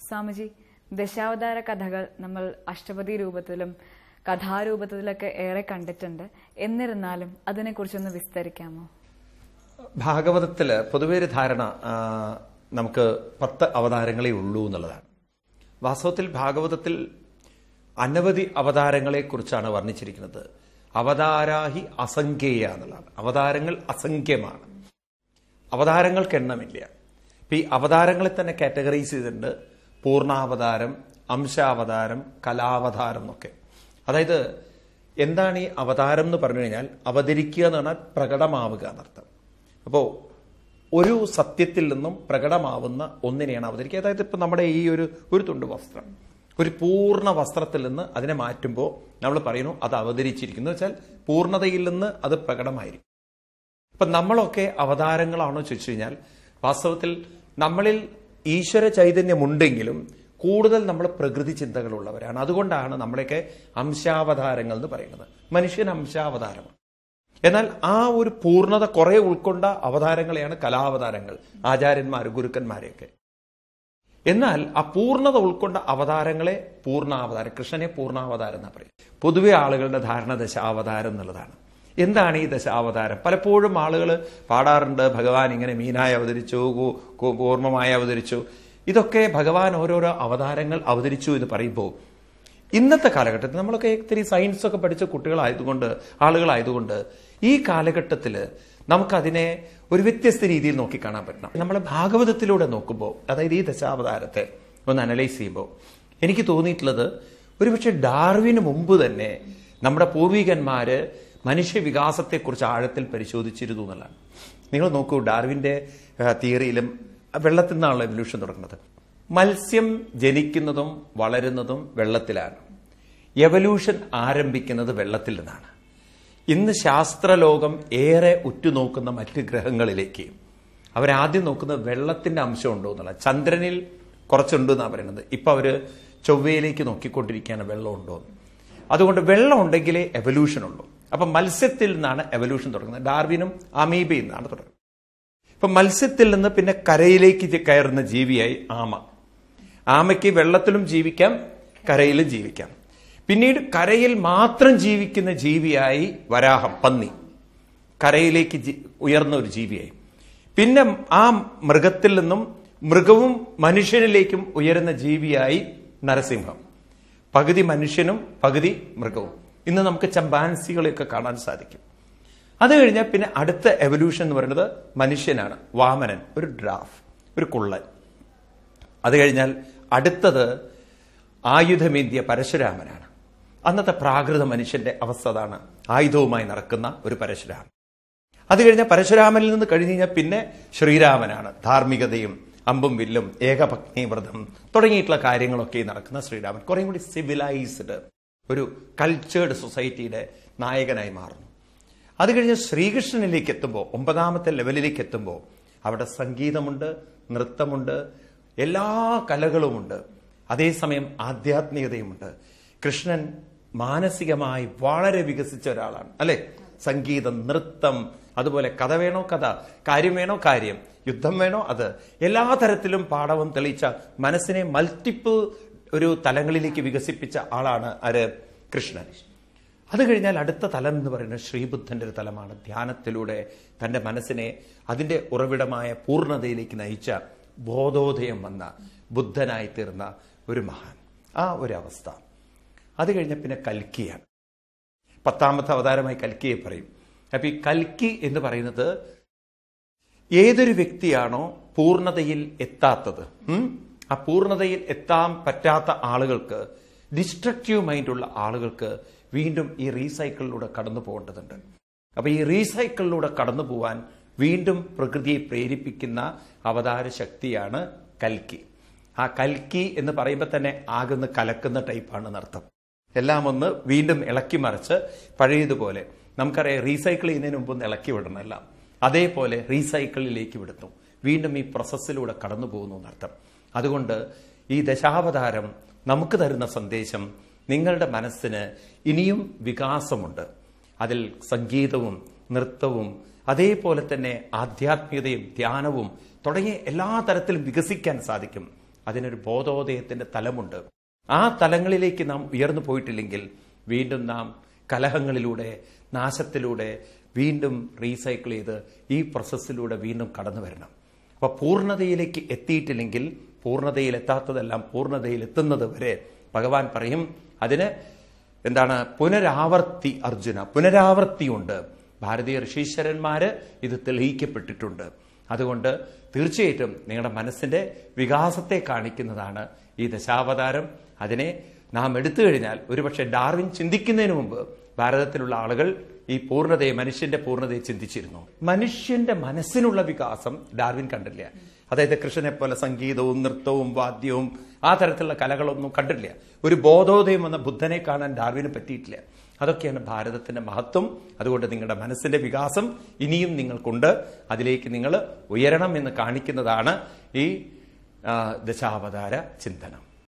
സ്വാമിജി ദശാവതാര കഥകൾ നമ്മൾ അഷ്ടപതി രൂപത്തിലും കഥാരൂപത്തിലൊക്കെ ഏറെ കണ്ടിട്ടുണ്ട് എന്നിരുന്നാലും അതിനെക്കുറിച്ചൊന്ന് വിസ്തരിക്കാമോ ഭാഗവതത്തില് പൊതുവേ ഒരു ധാരണ ആ, നമുക്ക് പത്ത് അവതാരങ്ങളെ ഉള്ളൂ എന്നുള്ളതാണ് വാസ്തവത്തിൽ ഭാഗവതത്തിൽ അനവധി അവതാരങ്ങളെ കുറിച്ചാണ് വർണ്ണിച്ചിരിക്കുന്നത് അവതാരാഹി അസംഖ്യേയ എന്നുള്ളതാണ് അവതാരങ്ങൾ അസംഖ്യമാണ് അവതാരങ്ങൾക്ക് എണ്ണമില്ല ഇപ്പൊ ഈ അവതാരങ്ങളെ തന്നെ കാറ്റഗറൈസ് ചെയ്തിട്ടുണ്ട് പൂർണ്ണാവതാരം അംശാവതാരം കലാവതാരം എന്നൊക്കെ അതായത് എന്താണ് ഈ അവതാരം എന്ന് പറഞ്ഞു കഴിഞ്ഞാൽ അവതരിക്കുക എന്ന് പറഞ്ഞാൽ പ്രകടമാവുക എന്നർത്ഥം അപ്പോ ഒരു സത്യത്തിൽ നിന്നും പ്രകടമാവുന്ന ഒന്നിനെയാണ് അവതരിക്കുക അതായത് ഇപ്പൊ നമ്മുടെ ഈ ഒരു ഒരു തുണ്ട് വസ്ത്രം ഒരു പൂർണ്ണ വസ്ത്രത്തിൽ നിന്ന് അതിനെ മാറ്റുമ്പോൾ നമ്മൾ പറയുന്നു അത് അവതരിച്ചിരിക്കുന്നു എന്ന് വെച്ചാൽ പൂർണ്ണതയിൽ നിന്ന് അത് പ്രകടമായിരിക്കും ഇപ്പൊ നമ്മളൊക്കെ അവതാരങ്ങളാണോ ചോദിച്ചു കഴിഞ്ഞാൽ വാസ്തവത്തിൽ നമ്മളിൽ ഈശ്വര ചൈതന്യമുണ്ടെങ്കിലും കൂടുതൽ നമ്മൾ പ്രകൃതി ചിന്തകളുള്ളവരാണ് അതുകൊണ്ടാണ് നമ്മളെയൊക്കെ അംശാവതാരങ്ങൾ എന്ന് പറയുന്നത് മനുഷ്യൻ അംശാവതാരമാണ് എന്നാൽ ആ ഒരു പൂർണ്ണത കുറെ ഉൾക്കൊണ്ട അവതാരങ്ങളെയാണ് കലാവതാരങ്ങൾ ആചാര്യന്മാർ ഗുരുക്കന്മാരെയൊക്കെ എന്നാൽ ആ പൂർണ്ണത ഉൾക്കൊണ്ട അവതാരങ്ങളെ പൂർണ്ണാവതാരം കൃഷ്ണനെ പൂർണ്ണാവതാരം എന്നാ പറയും പൊതുവെ ആളുകളുടെ ധാരണ ദശാവതാരം എന്നുള്ളതാണ് എന്താണ് ഈ ദശാവതാരം പലപ്പോഴും ആളുകൾ പാടാറുണ്ട് ഭഗവാൻ ഇങ്ങനെ മീനായി അവതരിച്ചു കൂ- കൂ- കൂർമ്മമായി അവതരിച്ചു ഇതൊക്കെ ഭഗവാൻ ഓരോരോ അവതാരങ്ങൾ അവതരിച്ചു എന്ന് പറയുമ്പോൾ ഇന്നത്തെ കാലഘട്ടത്തിൽ നമ്മളൊക്കെ ഇത്തിരി സയൻസ് ഒക്കെ പഠിച്ച കുട്ടികളായതുകൊണ്ട് ആളുകളായതുകൊണ്ട് ഈ കാലഘട്ടത്തിൽ നമുക്കതിനെ ഒരു വ്യത്യസ്ത രീതിയിൽ നോക്കിക്കാണാൻ പറ്റണം നമ്മൾ ഭാഗവതത്തിലൂടെ നോക്കുമ്പോൾ അതായത് ഈ ദശാവതാരത്തെ ഒന്ന് അനലൈസ് ചെയ്യുമ്പോൾ എനിക്ക് തോന്നിയിട്ടുള്ളത് ഒരുപക്ഷെ ഡാർവിന് മുമ്പ് തന്നെ നമ്മുടെ പൂർവികന്മാര് മനുഷ്യ വികാസത്തെക്കുറിച്ച് ആഴത്തിൽ പരിശോധിച്ചിരുന്നു എന്നുള്ളതാണ് നിങ്ങൾ നോക്കൂ ഡാർവിന്റെ ആ, തിയറിയിലും വെള്ളത്തിൽ നിന്നാണല്ലോ എവല്യൂഷൻ തുടങ്ങുന്നത് മത്സ്യം ജനിക്കുന്നതും വളരുന്നതും വെള്ളത്തിലാണ് എവല്യൂഷൻ ആരംഭിക്കുന്നത് വെള്ളത്തിൽ നിന്നാണ് ഇന്ന് ശാസ്ത്രലോകം ഏറെ ഉറ്റുനോക്കുന്ന മറ്റ് ഗ്രഹങ്ങളിലേക്ക് അവരാദ്യം നോക്കുന്നത് വെള്ളത്തിന്റെ അംശം ഉണ്ടോ എന്നുള്ള ചന്ദ്രനിൽ കുറച്ചുണ്ട് എന്നാണ് പറയുന്നത് ഇപ്പൊ അവര് ചൊവ്വയിലേക്ക് നോക്കിക്കൊണ്ടിരിക്കുകയാണ് വെള്ളം ഉണ്ടോ എന്ന് അതുകൊണ്ട് വെള്ളം ഉണ്ടെങ്കിലേ എവല്യൂഷൻ ഉള്ളൂ അപ്പൊ മത്സ്യത്തിൽ നിന്നാണ് എവല്യൂഷൻ തുടങ്ങുന്നത് ഡാർവിനും അമീബയിൽ നിന്നാണ് തുടങ്ങുന്നത് ഇപ്പൊ മത്സ്യത്തിൽ നിന്ന് പിന്നെ കരയിലേക്ക് ജി- കയറുന്ന ജീവിയായി ആമ ആമയ്ക്ക് വെള്ളത്തിലും ജീവിക്കാം കരയിലും ജീവിക്കാം പിന്നീട് കരയിൽ മാത്രം ജീവിക്കുന്ന ജീവിയായി വരാഹം പന്നി കരയിലേക്ക് ജി- ഉയർന്ന ഒരു ജീവിയായി പിന്നെ ആ മൃഗത്തിൽ നിന്നും മൃഗവും മനുഷ്യനിലേക്കും ഉയരുന്ന ജീവിയായി നരസിംഹം പകുതി മനുഷ്യനും പകുതി മൃഗവും ഇന്ന് നമുക്ക് ചമ്പാൻസികളെയൊക്കെ കാണാൻ സാധിക്കും അത് കഴിഞ്ഞാൽ പിന്നെ അടുത്ത എവല്യൂഷൻ എന്ന് പറയുന്നത് മനുഷ്യനാണ് വാമനൻ ഒരു ഡ്രാഫ് ഒരു കുള്ളൻ അത് കഴിഞ്ഞാൽ അടുത്തത് ആയുധമേന്തിയ പരശുരാമനാണ് അന്നത്തെ പ്രാകൃത മനുഷ്യന്റെ അവസ്ഥ അതാണ് ആയുധവുമായി നടക്കുന്ന ഒരു പരശുരാമൻ അത് കഴിഞ്ഞാൽ പരശുരാമനിൽ നിന്ന് കഴിഞ്ഞ് കഴിഞ്ഞാൽ പിന്നെ ശ്രീരാമനാണ് ധാർമ്മികതയും അമ്പും വില്ലും ഏകപത്നി വ്രതം തുടങ്ങിയിട്ടുള്ള കാര്യങ്ങളൊക്കെ നടക്കുന്ന ശ്രീരാമൻ കുറേ കൂടി സിവിലൈസ്ഡ് ഒരു കൾച്ചേർഡ് സൊസൈറ്റിയുടെ നായകനായി മാറുന്നു അത് കഴിഞ്ഞ് ശ്രീകൃഷ്ണനിലേക്ക് എത്തുമ്പോൾ ഒമ്പതാമത്തെ ലെവലിലേക്ക് എത്തുമ്പോൾ അവിടെ സംഗീതമുണ്ട് നൃത്തമുണ്ട് എല്ലാ കലകളുമുണ്ട് അതേസമയം ആധ്യാത്മികതയുമുണ്ട് കൃഷ്ണൻ മാനസികമായി വളരെ വികസിച്ച ഒരാളാണ് അല്ലെ സംഗീതം നൃത്തം അതുപോലെ കഥ വേണോ കഥ കാര്യം വേണോ കാര്യം യുദ്ധം വേണോ അത് എല്ലാ തരത്തിലും പാഠവും തെളിയിച്ച മനസ്സിനെ മൾട്ടിപ്പിൾ ഒരു തലങ്ങളിലേക്ക് വികസിപ്പിച്ച ആളാണ് ആര് കൃഷ്ണൻ അത് കഴിഞ്ഞാൽ അടുത്ത തലം എന്ന് പറയുന്നത് ശ്രീബുദ്ധന്റെ ഒരു തലമാണ് ധ്യാനത്തിലൂടെ തന്റെ മനസ്സിനെ അതിന്റെ ഉറവിടമായ പൂർണ്ണതയിലേക്ക് നയിച്ച ബോധോദയം വന്ന ബുദ്ധനായി തീർന്ന ഒരു മഹാൻ ആ ഒരു അവസ്ഥ അത് കഴിഞ്ഞ പിന്നെ കൽക്കിയാണ് പത്താമത്തെ അവതാരമായി കൽക്കിയെ പറയും അപ്പൊ ഈ കൽക്കി എന്ന് പറയുന്നത് ഏതൊരു വ്യക്തിയാണോ പൂർണ്ണതയിൽ എത്താത്തത് ഉം, ആ പൂർണ്ണതയിൽ എത്താൻ പറ്റാത്ത ആളുകൾക്ക് ഡിസ്ട്രക്റ്റീവ് മൈൻഡുള്ള ആളുകൾക്ക് വീണ്ടും ഈ റീസൈക്കിളിലൂടെ കടന്നു പോകേണ്ടതുണ്ട് അപ്പൊ ഈ റീസൈക്കിളിലൂടെ കടന്നു പോവാൻ വീണ്ടും പ്രകൃതിയെ പ്രേരിപ്പിക്കുന്ന അവതാര ശക്തിയാണ് കൽക്കി ആ കൽക്കി എന്ന് പറയുമ്പോൾ തന്നെ ആകുന്ന കലക്കുന്ന ടൈപ്പാണ് നർത്ഥം എല്ലാം ഒന്ന് വീണ്ടും ഇളക്കി മറിച്ച് പഴയതുപോലെ നമുക്കറിയാം റീസൈക്കിൾ ചെയ്യുന്നതിന് മുമ്പ് ഒന്ന് ഇളക്കി വിടണം എല്ലാം അതേപോലെ റീസൈക്കിളിലേക്ക് വിടുന്നു വീണ്ടും ഈ പ്രോസസ്സിലൂടെ കടന്നു പോകുന്നു എന്നർത്ഥം അതുകൊണ്ട് ഈ ദശാവതാരം നമുക്ക് തരുന്ന സന്ദേശം നിങ്ങളുടെ മനസ്സിന് ഇനിയും വികാസമുണ്ട് അതിൽ സംഗീതവും നൃത്തവും അതേപോലെ തന്നെ ആധ്യാത്മികതയും ധ്യാനവും തുടങ്ങിയ എല്ലാ തരത്തിലും വികസിക്കാൻ സാധിക്കും അതിനൊരു ബോധോദയത്തിന്റെ തലമുണ്ട് ആ തലങ്ങളിലേക്ക് നാം ഉയർന്നു പോയിട്ടില്ലെങ്കിൽ വീണ്ടും നാം കലഹങ്ങളിലൂടെ നാശത്തിലൂടെ വീണ്ടും റീസൈക്കിൾ ചെയ്ത് ഈ പ്രോസസ്സിലൂടെ വീണ്ടും കടന്നു വരണം അപ്പൊ പൂർണ്ണതയിലേക്ക് എത്തിയിട്ടില്ലെങ്കിൽ പൂർണ്ണതയിൽ എത്താത്തതെല്ലാം പൂർണ്ണതയിൽ എത്തുന്നത് വരെ ഭഗവാൻ പറയും അതിന് എന്താണ് പുനരാവർത്തി അർജുന പുനരാവർത്തിയുണ്ട് ഭാരതീയ ഋഷീശ്വരന്മാര് ഇത് തെളിയിക്കപ്പെട്ടിട്ടുണ്ട് അതുകൊണ്ട് തീർച്ചയായിട്ടും നിങ്ങളുടെ മനസ്സിന്റെ വികാസത്തെ കാണിക്കുന്നതാണ് ഈ ദശാവതാരം അതിനെ നാം എടുത്തു കഴിഞ്ഞാൽ ഒരുപക്ഷെ ഡാർവിൻ ചിന്തിക്കുന്നതിന് മുമ്പ് ഭാരതത്തിലുള്ള ആളുകൾ ഈ പൂർണ്ണതയെ മനുഷ്യന്റെ പൂർണ്ണതയെ ചിന്തിച്ചിരുന്നു മനുഷ്യന്റെ മനസ്സിനുള്ള വികാസം ഡാർവിൻ കണ്ടില്ല അതായത് കൃഷ്ണനെ പോലെ സംഗീതവും നൃത്തവും വാദ്യവും ആ തരത്തിലുള്ള കലകളൊന്നും കണ്ടില്ല ഒരു ബോധോദയം വന്ന ബുദ്ധനെ കാണാൻ ഡാർവിന് പറ്റിയിട്ടില്ല അതൊക്കെയാണ് ഭാരതത്തിന്റെ മഹത്വം അതുകൊണ്ട് നിങ്ങളുടെ മനസ്സിന്റെ വികാസം ഇനിയും നിങ്ങൾക്കുണ്ട് അതിലേക്ക് നിങ്ങൾ ഉയരണം എന്ന് കാണിക്കുന്നതാണ് ഈ ആ, ദശാവതാര ചിന്തനം